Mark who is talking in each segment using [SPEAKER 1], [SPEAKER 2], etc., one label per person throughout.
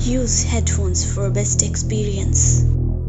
[SPEAKER 1] Use headphones for best experience.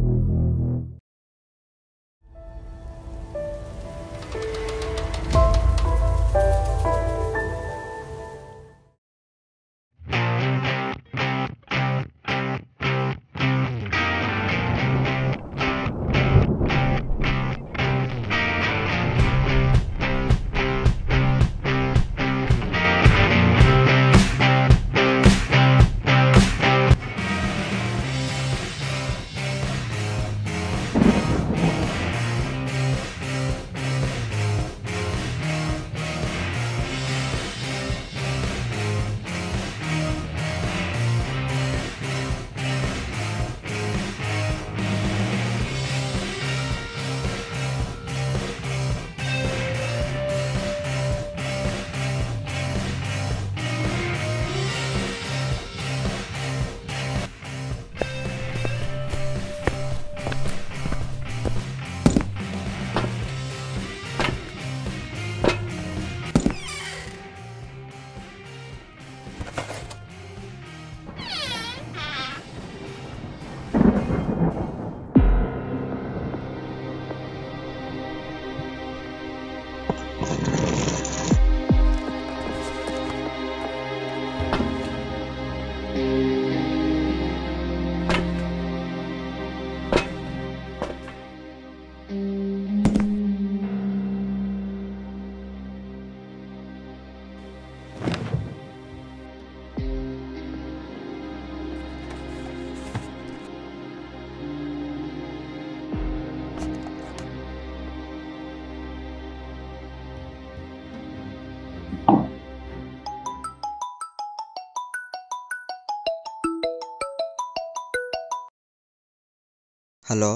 [SPEAKER 2] Hello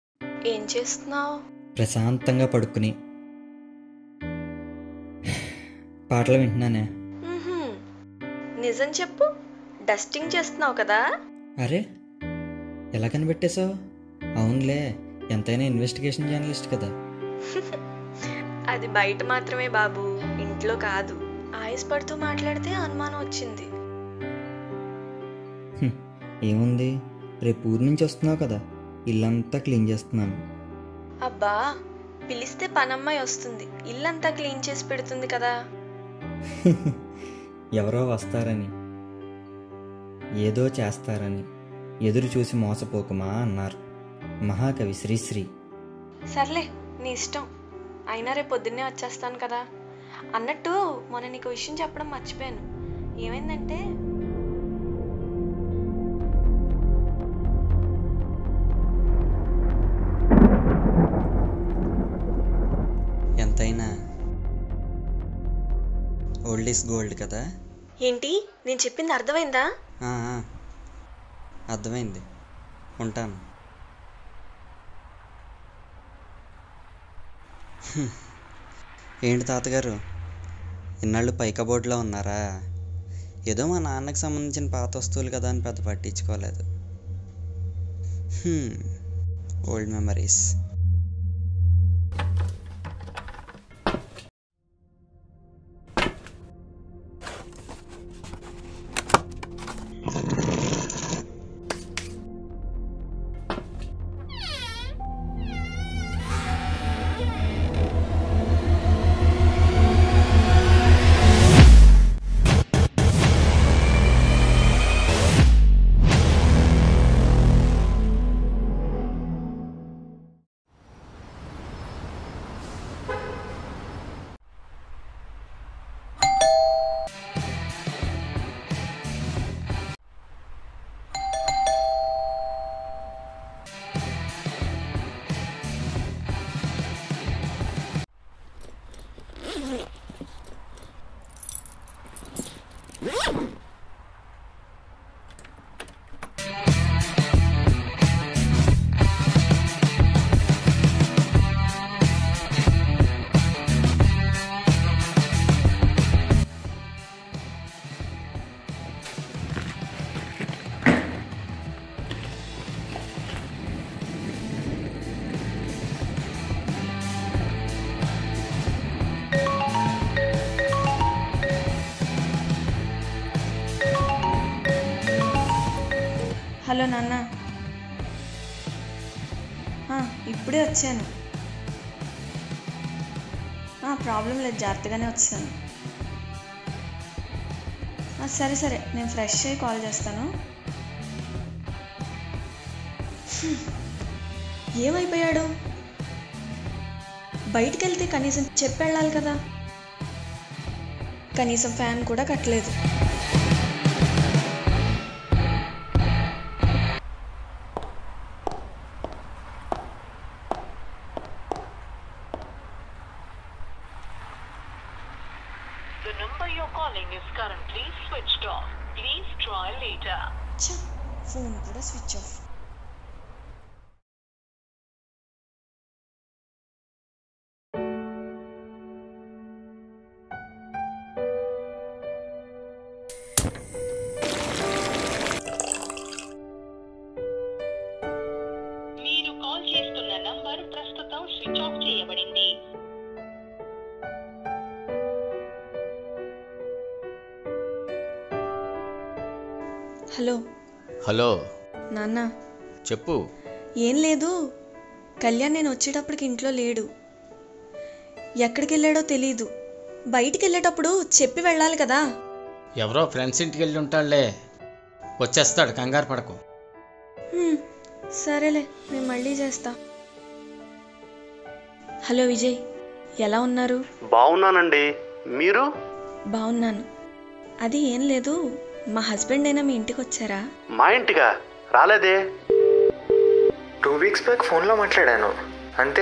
[SPEAKER 1] ఏం చేస్తున్నావు
[SPEAKER 2] ప్రశాంతంగా పడుకుని పాటలు వింటున్నానే
[SPEAKER 1] నిజం చెప్పు డస్టింగ్ చేస్తున్నావు కదా
[SPEAKER 2] అరే ఎలా కనిపెట్టేశావు అవునులే ఎంతైనా ఇన్వెస్టిగేషన్ జర్నలిస్ట్ కదా
[SPEAKER 1] అది బయట మాత్రమే బాబు ఇంట్లో కాదు ఆయుస్ పడుతూ మాట్లాడితే అనుమానం వచ్చింది
[SPEAKER 2] హ్మ్, ఏముంది రేపు ఊరి నుంచి వస్తున్నావు కదా ఇల్లంతా క్లీన్ చేస్తున్నాను
[SPEAKER 1] అబ్బా పిలిస్తే పనమ్మాయి వస్తుంది ఇల్లంతా క్లీన్ చేసి పెడుతుంది కదా
[SPEAKER 2] ఎవరో వస్తారని ఏదో చేస్తారని ఎదురు చూసి మోసపోకుమా అన్నారు మహాకవి శ్రీశ్రీ
[SPEAKER 1] సర్లే నీ ఇష్టం అయినా రేపు పొద్దున్నే వచ్చేస్తాను కదా అన్నట్టు మొన్న నీకు విషయం చెప్పడం మర్చిపోయాను ఏమైందంటే
[SPEAKER 2] ఎంతైనా ఓల్డ్ ఈస్ గోల్డ్ కదా
[SPEAKER 1] ఏంటి నేను చెప్పింది అర్థమైందా
[SPEAKER 2] ఆ, ఆ. అర్థమైంది ఉంటాను హ్మ్. ఏంటి తాతగారు ఇన్నాళ్ళు పైకబోర్డులో ఉన్నారా ఏదో మా నాన్నకి సంబంధించిన పాత వస్తువులు కదా అని పెద్ద పట్టించుకోలేదు ఓల్డ్ మెమరీస్
[SPEAKER 1] హలో నాన్న ఆ, ఇప్పుడే వచ్చాను ఆ, ప్రాబ్లం లేదు జాగ్రత్తగానే వచ్చాను ఆ, సరే సరే నేను ఫ్రెష్ అయ్యి కాల్ చేస్తాను హ్మ్. ఏమైపోయాడు బయటికి వెళ్తే కనీసం చెప్పెళ్ళాలి కదా కనీసం ఫ్యాన్ కూడా కట్టలేదు
[SPEAKER 3] The number you're calling is currently switched off. Please try later.
[SPEAKER 1] ఛ, ఫోన్ కూడా స్విచ్ ఆఫ్
[SPEAKER 3] మీరు కాల్ చేస్తున్న నంబర్ ప్రస్తుతం స్విచ్ ఆఫ్ చేయబడింది
[SPEAKER 1] హలో
[SPEAKER 4] హలో
[SPEAKER 1] నాన్న
[SPEAKER 4] చెప్పు
[SPEAKER 1] ఏం లేదు కళ్యాణ్ నేను వచ్చేటప్పటికి ఇంట్లో లేడు ఎక్కడికి వెళ్ళాడో తెలీదు బయటికి వెళ్ళేటప్పుడు చెప్పి వెళ్ళాలి కదా
[SPEAKER 4] ఎవరో ఫ్రెండ్స్ ఇంటికి వెళ్ళి ఉంటాడులే వచ్చేస్తాడు కంగారు పడకు
[SPEAKER 1] హ్మ్, సరేలే నేను మళ్ళీ చేస్తా హలో విజయ్ ఎలా ఉన్నారు
[SPEAKER 5] బాగున్నానండి మీరు
[SPEAKER 1] బాగున్నాను అది ఏం లేదు మా హస్బెండ్ అయినా మీ ఇంటికి వచ్చారా
[SPEAKER 5] మా ఇంటిగా రాలేదే
[SPEAKER 6] టూ వీక్స్ బ్యాక్ ఫోన్లో మాట్లాడాను అంతే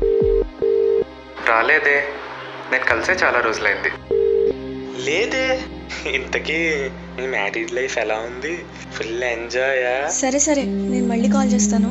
[SPEAKER 6] రాలేదే నేను కలిసే చాలా రోజులైంది లేదే ఇంతకీ మీ మ్యారీడ్ లైఫ్ ఎలా ఉంది ఫుల్ ఎంజాయా
[SPEAKER 1] సరే సరే నేను మళ్ళీ కాల్ చేస్తాను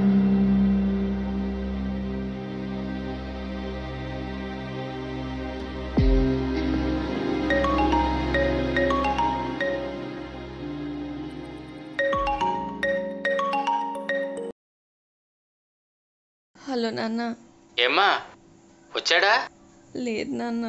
[SPEAKER 1] హలో నాన్న
[SPEAKER 4] ఏమ్మా వచ్చాడా
[SPEAKER 1] లేదు నాన్న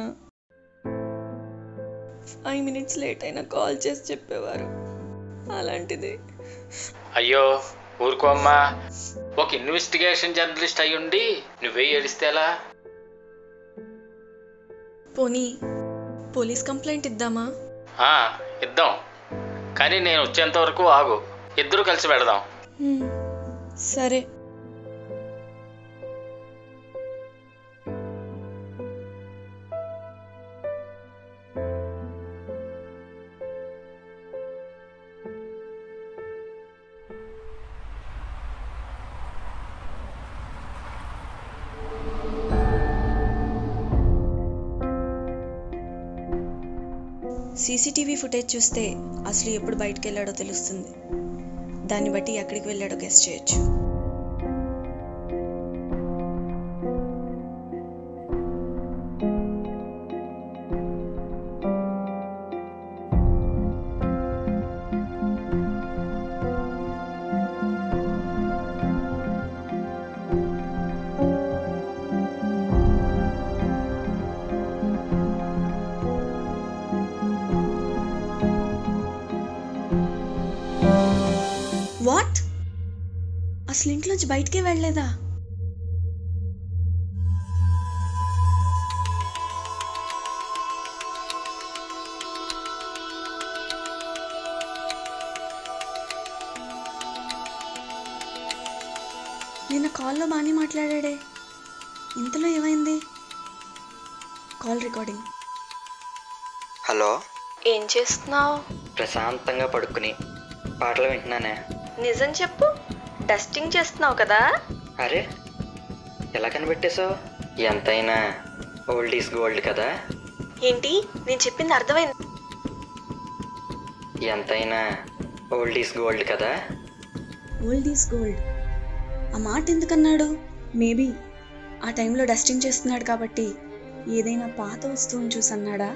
[SPEAKER 1] ఫైవ్ మినిట్స్ లేట్ అయినా కాల్ చేసి చెప్పేవారు అలాంటిది
[SPEAKER 4] అయ్యో ఊరుకో అమ్మా ఒక ఇన్వెస్టిగేషన్ జర్నలిస్ట్ అయి ఉండి నువ్వే ఏడిస్తే ఎలా
[SPEAKER 1] పోనీ పోలీస్ కంప్లైంట్ ఇద్దామా
[SPEAKER 4] ఆ, ఇద్దాం కానీ నేను వచ్చేంత వరకు ఆగు ఇద్దరు కలిసి పెడదాం
[SPEAKER 1] హ్మ్, సరే సీసీటీవీ ఫుటేజ్ చూస్తే అసలు ఎప్పుడు బయటికి వెళ్ళాడో తెలుస్తుంది దాన్ని బట్టి ఎక్కడికి వెళ్ళాడో గెస్ట్ చేయొచ్చు వాట్ అసలు ఇంట్లోంచి బయటికే వెళ్ళలేదా నిన్న కాల్లో బాగానే మాట్లాడాడే ఇంతలో ఏమైంది కాల్ రికార్డింగ్
[SPEAKER 2] హలో
[SPEAKER 1] ఏం చేస్తున్నావు
[SPEAKER 2] ప్రశాంతంగా పడుకుని పాటలు వింటున్నానే
[SPEAKER 1] నిజం చెప్పు డస్టింగ్ చేస్తున్నావు కదా
[SPEAKER 2] అరే ఎలా కనిపెట్టేశావు ఎంతైనా ఓల్డ్ ఈజ్ గోల్డ్ కదా
[SPEAKER 1] ఏంటి నేను చెప్పింది అర్థమైంది
[SPEAKER 2] ఎంతైనా ఓల్డ్ ఈజ్ గోల్డ్ కదా
[SPEAKER 1] ఓల్డ్ ఈజ్ గోల్డ్ ఆ మాట ఎందుకన్నాడు మేబీ ఆ టైంలో డస్టింగ్ చేస్తున్నాడు కాబట్టి ఏదైనా పాత వస్తువుని చూసి అన్నాడా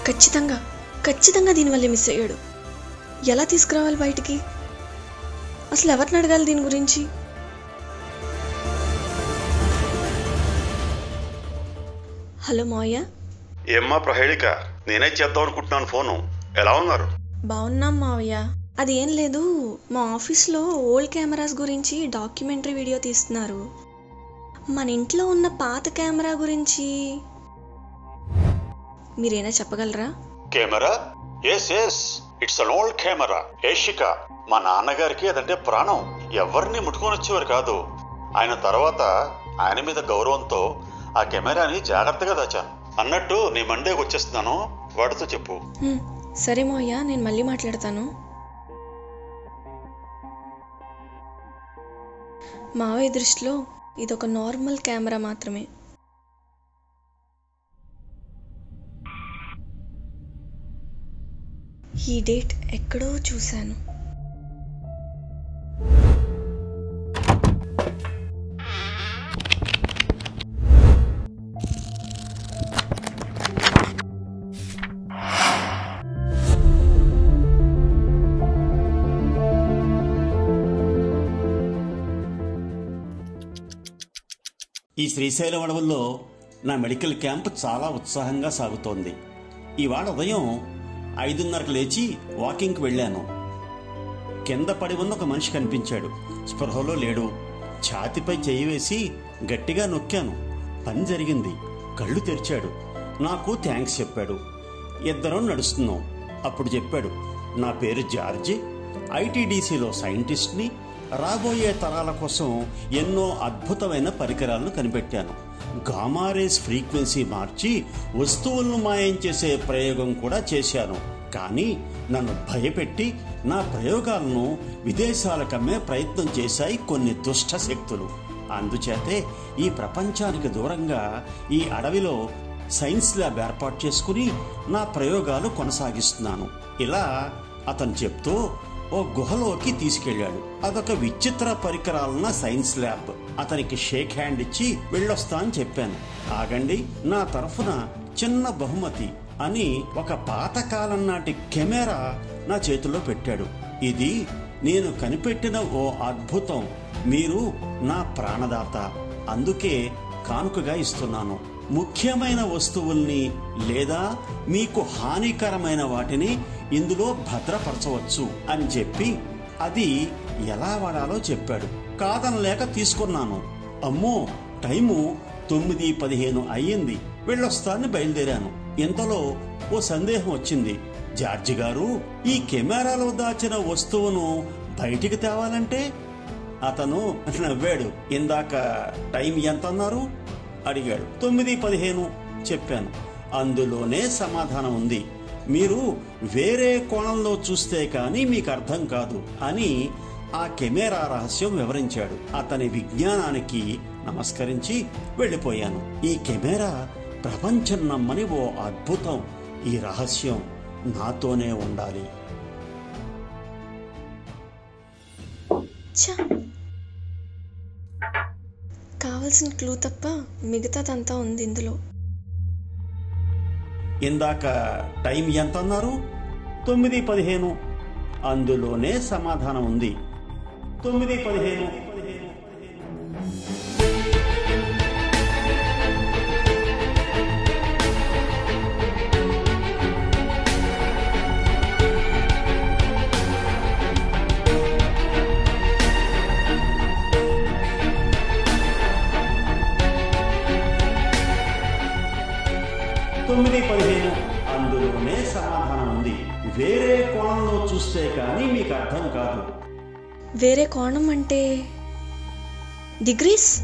[SPEAKER 1] ఖచ్చితంగా ఖచ్చితంగా దీనివల్లే మిస్ అయ్యాడు ఎలా తీసుకురావాలి బయటికి అసలు ఎవరిని అడగాలి దీని గురించి హలో మావయ్య
[SPEAKER 7] ఏమ్మా ప్రహేళిక నేనే చేద్దాం అనుకుంటున్నాను ఫోను ఎలా ఉన్నారు
[SPEAKER 1] బాగున్నాం మావయ్య అది ఏం లేదు మా ఆఫీస్లో ఓల్డ్ కెమెరాస్ గురించి డాక్యుమెంటరీ వీడియో తీస్తున్నారు మన ఇంట్లో ఉన్న పాత కెమెరా గురించి మీరేనా చెప్పగలరా
[SPEAKER 7] camera yes yes it's an old camera ఏషిక మా నాన్నగారికి అదంటే ప్రాణం ఎవరిని ముట్టుకొని వచ్చేవారు కాదు ఆయన తర్వాత ఆయన మీద గౌరవంతో ఆ కెమెరాని జాగ్రత్తగా దాచాను అన్నట్టు నీ మండేకి వచ్చేస్తున్నాను వాడితో చెప్పు
[SPEAKER 1] హ్మ్, సరే మావయ్య నేను మళ్ళీ మాట్లాడతాను మావయ్య దృష్టిలో ఇదొక నార్మల్ కెమెరా మాత్రమే ఈ డేట్ ఎక్కడో చూశాను
[SPEAKER 8] ఈ శ్రీశైలం అడవుల్లో నా మెడికల్ క్యాంప్ చాలా ఉత్సాహంగా సాగుతోంది ఇవాళ ఉదయం ఐదున్నరకు లేచి వాకింగ్కి వెళ్ళాను కింద పడి ఉన్న ఒక మనిషి కనిపించాడు స్పృహలో లేడు ఛాతిపై చేయి వేసి గట్టిగా నొక్కాను పని జరిగింది కళ్ళు తెరిచాడు నాకు థ్యాంక్స్ చెప్పాడు ఇద్దరం నడుస్తున్నాం అప్పుడు చెప్పాడు నా పేరు జార్జి ఐటీడీసీలో సైంటిస్ట్ని రాబోయే తరాల కోసం ఎన్నో అద్భుతమైన పరికరాలను కనిపెట్టాను గామారేస్ ఫ్రీక్వెన్సీ మార్చి వస్తువులను మాయం చేసే ప్రయోగం కూడా చేశాను కానీ నన్ను భయపెట్టి నా ప్రయోగాలను విదేశాలకు అమ్మే ప్రయత్నం చేశాయి కొన్ని దుష్ట శక్తులు అందుచేతే ఈ ప్రపంచానికి దూరంగా ఈ అడవిలో సైన్స్ ల్యాబ్ ఏర్పాటు చేసుకుని నా ప్రయోగాలు కొనసాగిస్తున్నాను ఇలా అతను చెప్తూ ఓ గుహలోకి తీసుకెళ్ళాడు అదొక విచిత్ర పరికరాలున్న సైన్స్ ల్యాబ్ అతనికి షేక్ హ్యాండ్ ఇచ్చి వెళ్ళొస్తా అని చెప్పాను ఆగండి నా తరఫున చిన్న బహుమతి అని ఒక పాతకాలం నాటి కెమెరా నా చేతిలో పెట్టాడు ఇది నేను కనిపెట్టిన ఓ అద్భుతం మీరు నా ప్రాణదాత అందుకే కానుకగా ఇస్తున్నాను ముఖ్యమైన వస్తువుల్ని లేదా మీకు హానికరమైన వాటిని ఇందులో భద్రపరచవచ్చు అని చెప్పి అది ఎలా వాడాలో చెప్పాడు కాదనలేక తీసుకున్నాను అమ్మో టైము తొమ్మిది పదిహేను అయ్యింది వెళ్ళొస్తానని బయలుదేరాను ఇంతలో ఓ సందేహం వచ్చింది జార్జి గారు ఈ కెమెరాలో దాచిన వస్తువును బయటికి తేవాలంటే అతను నవ్వాడు ఇందాక టైం ఎంత అన్నారు అడిగాడు తొమ్మిది పదిహేను చెప్పాను అందులోనే సమాధానం ఉంది మీరు వేరే కోణంలో చూస్తే కానీ మీకు అర్థం కాదు అని ఆ కెమెరా రహస్యం వివరించాడు అతని విజ్ఞానానికి నమస్కరించి వెళ్ళిపోయాను ఈ కెమెరా ప్రపంచం నమ్మని ఓ అద్భుతం ఈ రహస్యం నాతోనే ఉండాలి
[SPEAKER 1] ఛ! కావలసిన క్లూ తప్ప మిగతాదంతా ఉంది ఇందులో
[SPEAKER 8] ఇందాక టైం ఎంత అన్నారు తొమ్మిది పదిహేను అందులోనే సమాధానం ఉంది తొమ్మిది పదిహేను తొమ్మిది పదిహేను అందులోనే సమాధానం ఉంది వేరే కోణంలో చూస్తే కానీ మీకు అర్థం కాదు
[SPEAKER 1] వేరే కోణం అంటే డిగ్రీస్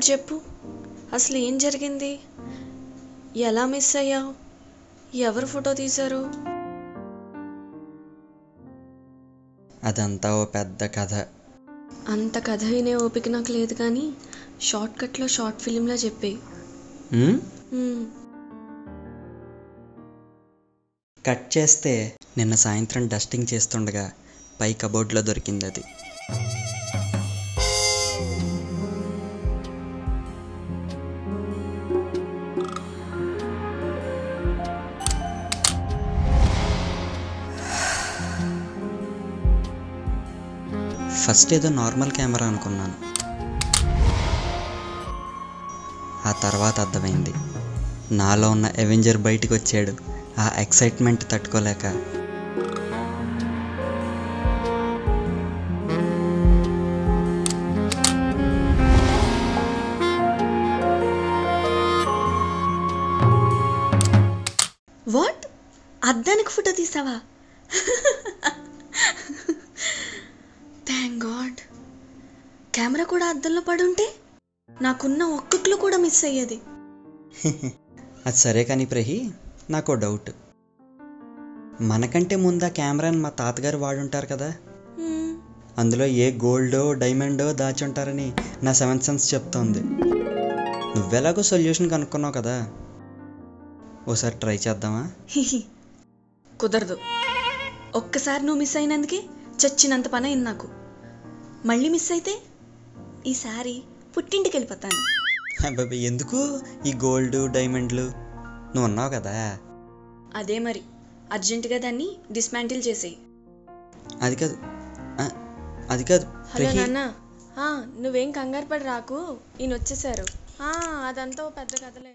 [SPEAKER 1] చెప్పు అసలు ఏం జరిగింది ఎలా మిస్ అయ్యావు ఎవరు ఫోటో తీశారు
[SPEAKER 2] అదంతా ఓ పెద్ద కథ
[SPEAKER 1] అంత కథ వినే ఓపిక నాకు లేదు కానీ షార్ట్ కట్లో షార్ట్ ఫిలింలా చెప్పే
[SPEAKER 2] ఉమ్?
[SPEAKER 1] మ్మ్.
[SPEAKER 2] కట్ చేస్తే నిన్న సాయంత్రం డస్టింగ్ చేస్తుండగా పై కబోర్డ్లో దొరికింది అది ఫస్ట్ ఏదో నార్మల్ కెమెరా అనుకున్నాను ఆ తర్వాత అర్థమైంది నాలో ఉన్న అవెంజర్ బయటికి వచ్చాడు ఆ ఎక్సైట్మెంట్ తట్టుకోలేక
[SPEAKER 1] వాట్ అద్దానికి ఫోటో తీసావా థ్యాంక్ గాడ్ కెమెరా కూడా అద్దంలో పడుంటే నాకున్న ఒక్క క్లూ కూడా మిస్ అయ్యేది
[SPEAKER 2] అది సరే కానీ ప్రహి నాకు డౌట్ మనకంటే ముందు ఆ కెమెరాని మా తాతగారు వాడుంటారు కదా
[SPEAKER 1] మ్మ్.
[SPEAKER 2] అందులో ఏ గోల్డో డైమండో దాచుంటారని నా సెవెంత్ సెన్స్ చెప్తోంది నువ్వెలాగో సొల్యూషన్ కనుక్కున్నావు కదా ఓసారి ట్రై చేద్దామా
[SPEAKER 1] హిహి. కుదరదు ఒక్కసారి నువ్వు మిస్ అయినందుకే చచ్చినంత పని అయింది నాకు మళ్ళీ మిస్ అయితే ఈసారి పుట్టింటికి వెళ్ళిపోతాను
[SPEAKER 2] అబ్బాయి ఎందుకు ఈ గోల్డ్ డైమండ్లు నువ్వు ఉన్నావు కదా
[SPEAKER 1] అదే మరి అర్జెంటుగా దాన్ని డిస్మాంటిల్ చేసేయి
[SPEAKER 2] అది కాదు ఆ, అది కాదు
[SPEAKER 1] హలో
[SPEAKER 2] ప్రహి
[SPEAKER 1] నాన్న ఆ, నువ్వేం కంగారు పడి రాకు ఈయన వచ్చేసారు ఆ, అదంతా ఓ పెద్ద కథలే